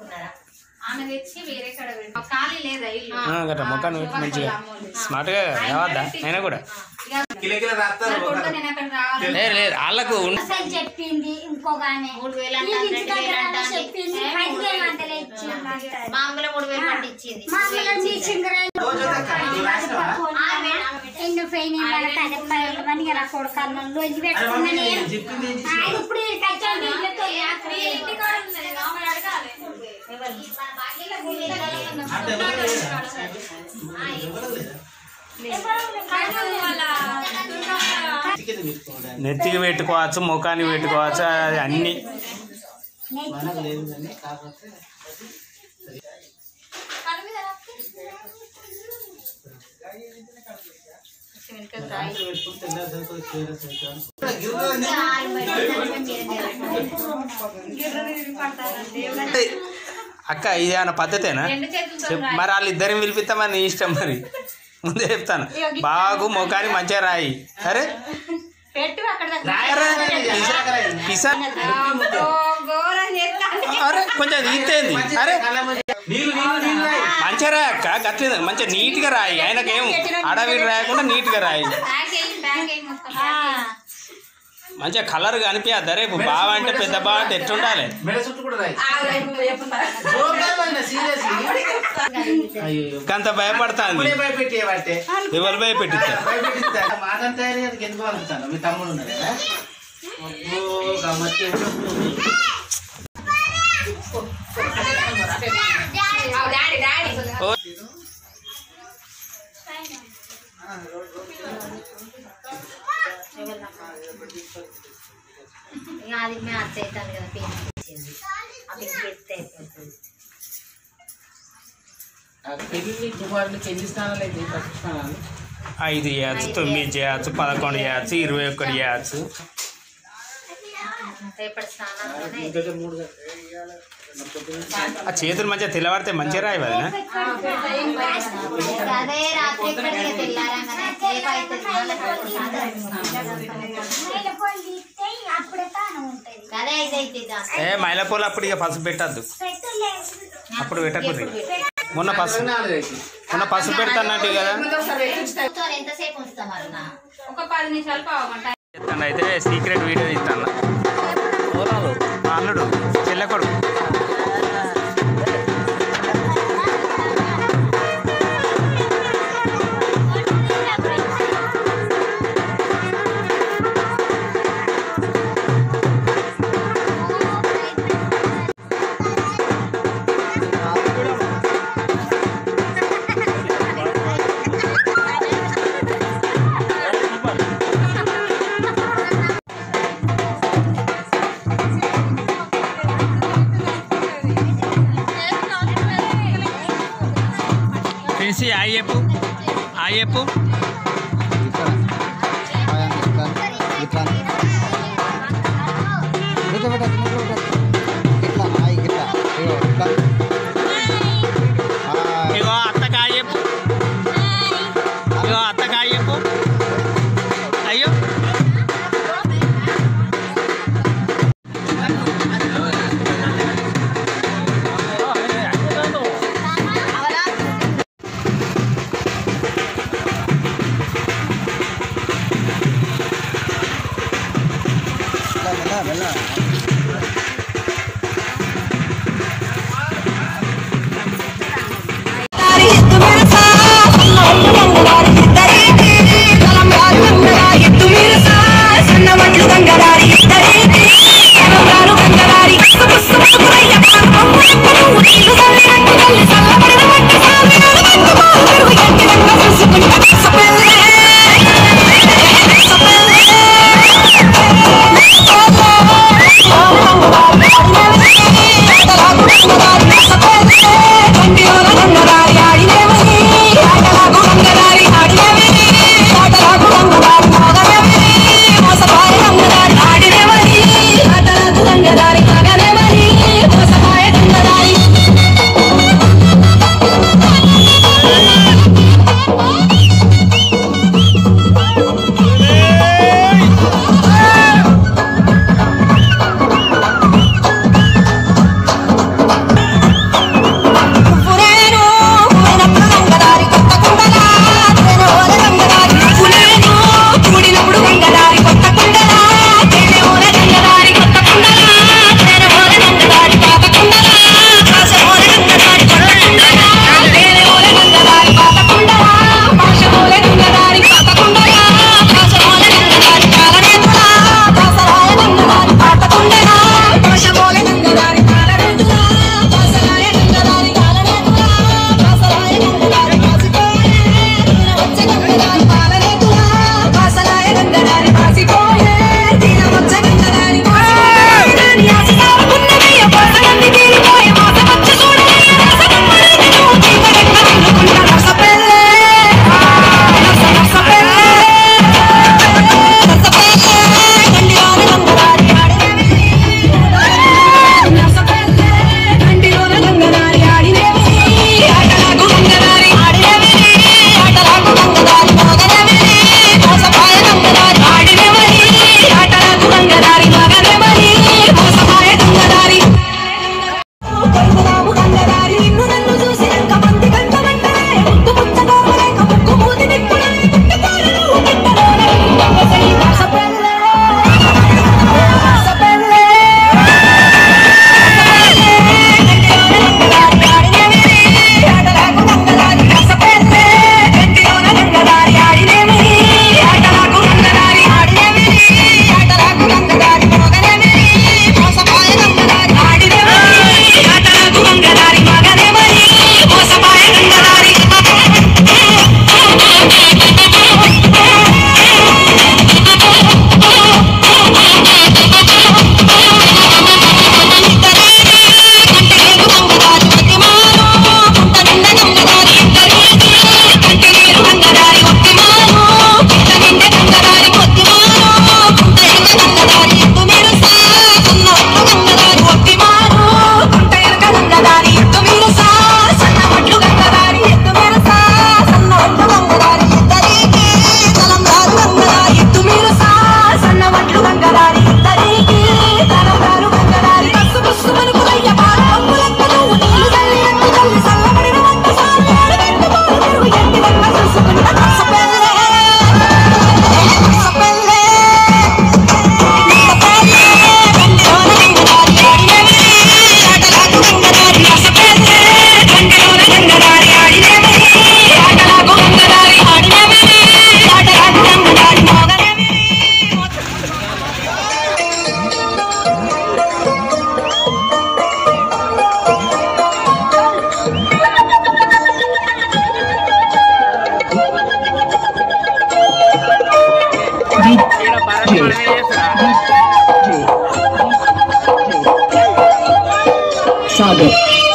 తెచ్చుకున్నారా ఆమె తెచ్చి వేరే కడ పెట్టి ఖాళీ లేదా ఇల్లు ఆ, గట్రా ముఖాన్ని పెట్టి మంచిగా స్మార్ట్గా రావద్దా అయినా కూడా కిలకిల రాస్తారు మరి కొడుకు నేను అక్కడ రావాలి లేదు లేదు వాళ్ళకు ఉన్న- అసలు చెప్పింది ఇంకొక ఆమె మూడు వేలు ఈ అంటారు, ఇంటి రెండు వేలు దగ్గర అంటారు. చెప్పింది ఏ, పైకి మూడు వేలు. ఏమంటలే ఇచ్చింది అంటారు. మామూలు మూడు వేలు పట్టి ఇచ్చింది మా అమ్మలో నీ చింగరాలు రోజు దక్క, నువ్వు రాసినావా? ఎన్ని పోయినాయి మన కథ పైలు అని నా కొడుకు అన్నంలో ఇది అరే పెట్టుకున్నా మమ్మీ, నేను చెప్పింది ఏం చేసినావు? ఆయన ఇప్పుడు ఈడికి వచ్చాడు ఇళ్ళతో ఇంటి కాడ ఉన్నది ఆమె అడగాలి అంటే ఎవరు లేరా? ఎవరు లేరా? వాళ్ళ చికెన్ తీసుకోవడానికి. నెత్తికి పెట్టుకోవచ్చు ముఖానికి పెట్టుకోవచ్చు అది అన్ని మనకు లేదు కానీ కాకపోతే రాత్రి పెట్టుకుని తెల్లారి సరిపోయి చీర సరిపోయి. గిర్ర అక్క ఇది ఏమైనా పద్ధతేనా రెండు చేతులతో చెప్ మరి వాళ్ళు ఇద్దరిని పిలిపిస్తామని నీ ఇష్టం మరి ముందే చెప్తాను బాగు ముఖానికి మంచిగా రాయి అరే పెట్టు అక్కడ దగ్గర అరే పిసా ఘోరం చేస్తాను అరే కొంచెం తీస్తేంది అరే నీళ్ళు నీళ్ళు నీళ్ళు రాయి. మంచిగా రాయి అక్క గట్లేదు మంచిగా నీట్గా రాయి ఆయనకేం అడవిడి రాయకుండా నీట్గా రాయి బ్యాగ్ వేయి బ్యాగ్ వేయి మొత్తం మంచిగా కలర్ కనిపించద్దు అరే బావ అంటే పెద్ద బావ అంటే ఎట్లుండాలి మెడ చుట్టూ కూడా రాయి జోక్గా సీరియస్లీ అయ్యో అంత భయపడతాంది అప్పుడే భయపెట్టేవాటే ఎవరు భయపెట్టిస్తారు భయపెట్టిస్తా మాదంతా తయారీ అది ఎందుకు అనుకుంటాను మీ తమ్ముడు ఉన్నాడు కదా అబ్బో గమ్మత్తి డాడీ డాడీ ఓ, ఇక అది మేము అత్త అవుతాను కదా పెయింట్ ఇచ్చింది అది పెడితే అయిపోతుంది పెళ్లి కుమారుని పెళ్లి స్నానాలు అయితే పట్టు స్నానాలు ఐదు చేయచ్చు తొమ్మిది చేయచ్చు పదకొండు చేయచ్చు ఇరవై ఒకటి చేయచ్చు రేపటి స్నానాలతోనే ఇంకొక మూడు ఆ చేతులు మంచిగా తెల్లవారితే మంచిగా రాయి వదినా అదే రాత్రి ఎక్కడికి తెల్లారంగానే రేపు అవుతుంది తీస్తే అప్పుడే తాను ఉంటుంది అదే ఇది అవుతుంది దాంట్లో. ఏ మైలపూలు అప్పుడు ఇక పసుపు పెట్టద్దు పెట్టులే అప్పుడు పెట్టకూడదు మొన్న పసుపు నాలుగు అయితే మొన్న పసుపు పెడతానంటే కదా కూర్చొని ఎంతసేపు ఉంచుతాం అన్న ఒక పది నిమిషాలు పావుగంట చెప్తాను అయితే సీక్రెట్ వీడియో ఇస్తాను మా అల్లుడు చెల్లె కొడుకు తెలిసి ఆయప్పు ఆయప్పు ఇగో అత్తకు ఆయప్పు ఇగో అత్తకు ఆయప్పు అయ్యో Sagar.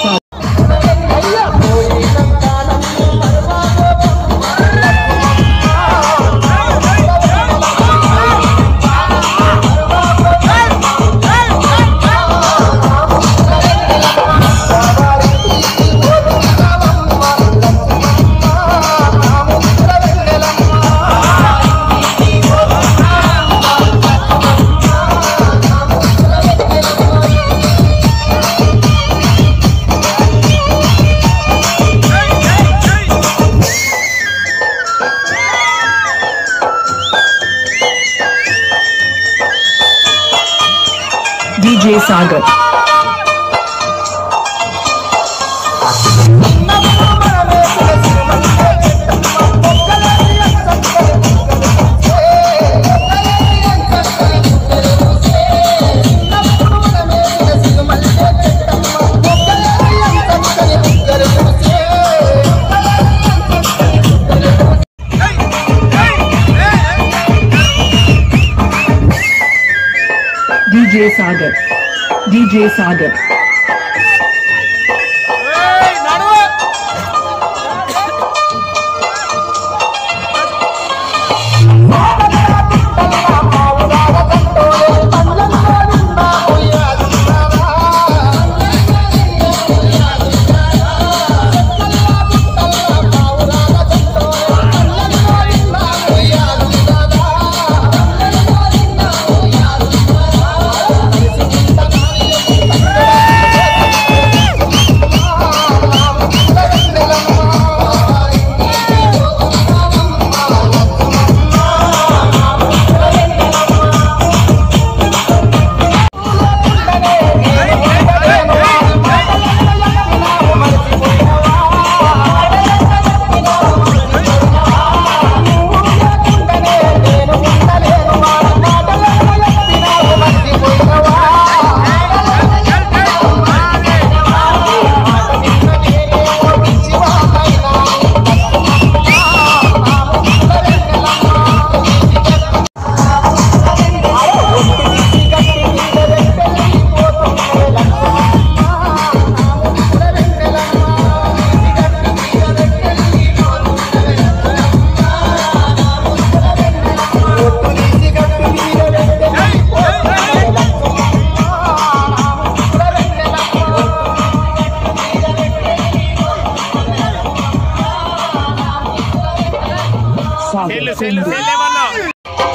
DJ Sagar. DJ Sagar. DJ Sagar. Sagar. Sindhu.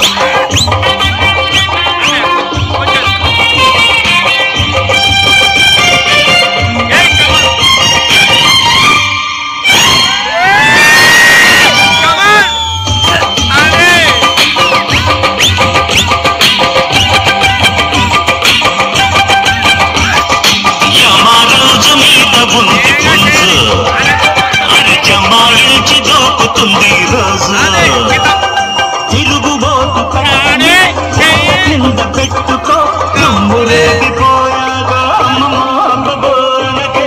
Yamaraju మీద ఉంది పుంజు అరచమాయించి దూకుతుంది రోజు తిరుగుబోతు ప్రాణి కింద పెట్టుకో నువ్వు రేగిపోయాగా అమ్మమ్మ అమ్మబోనకే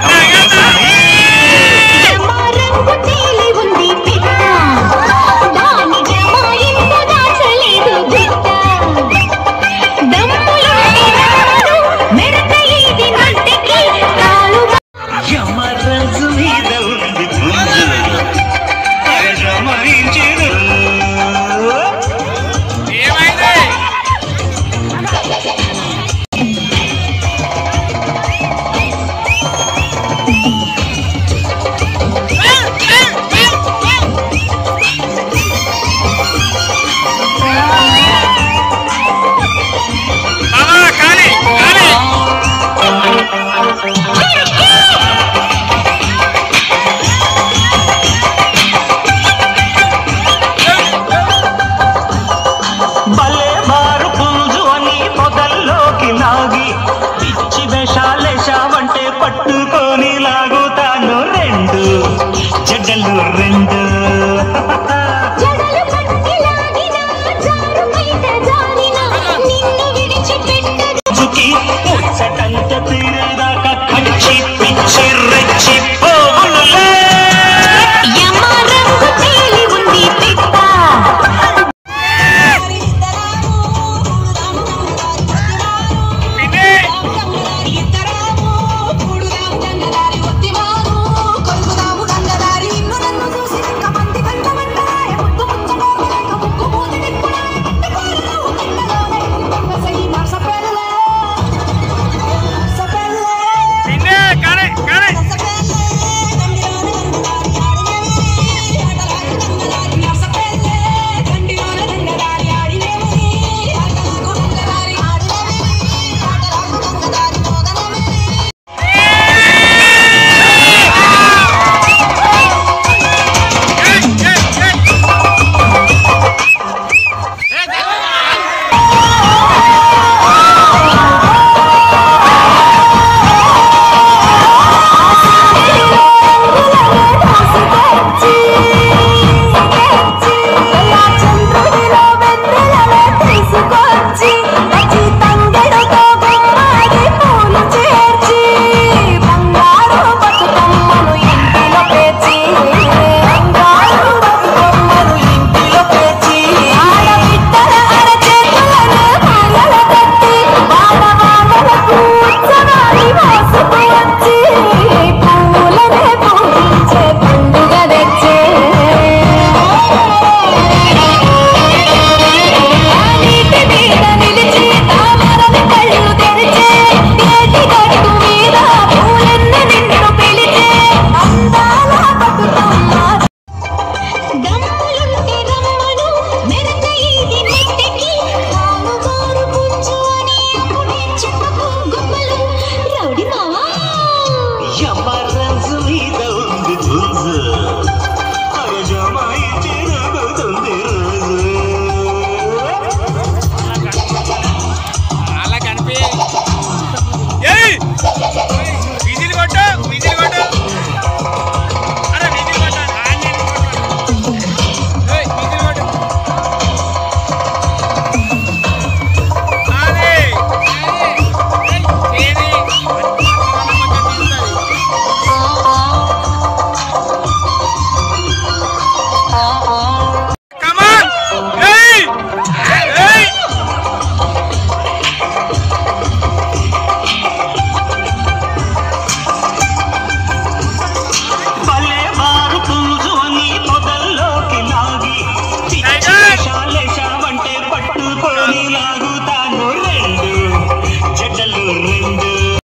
రంగు తేలి ఉంది పిట్ట దాని జమాయింపు దాచలేదు బిట్ట దమ్ములుంటే రాడు మెడక ఇది నడ్డికి కాలుగా యమరాజు మీద ఉంది పుంజు అరచమాయించి ఏమైంది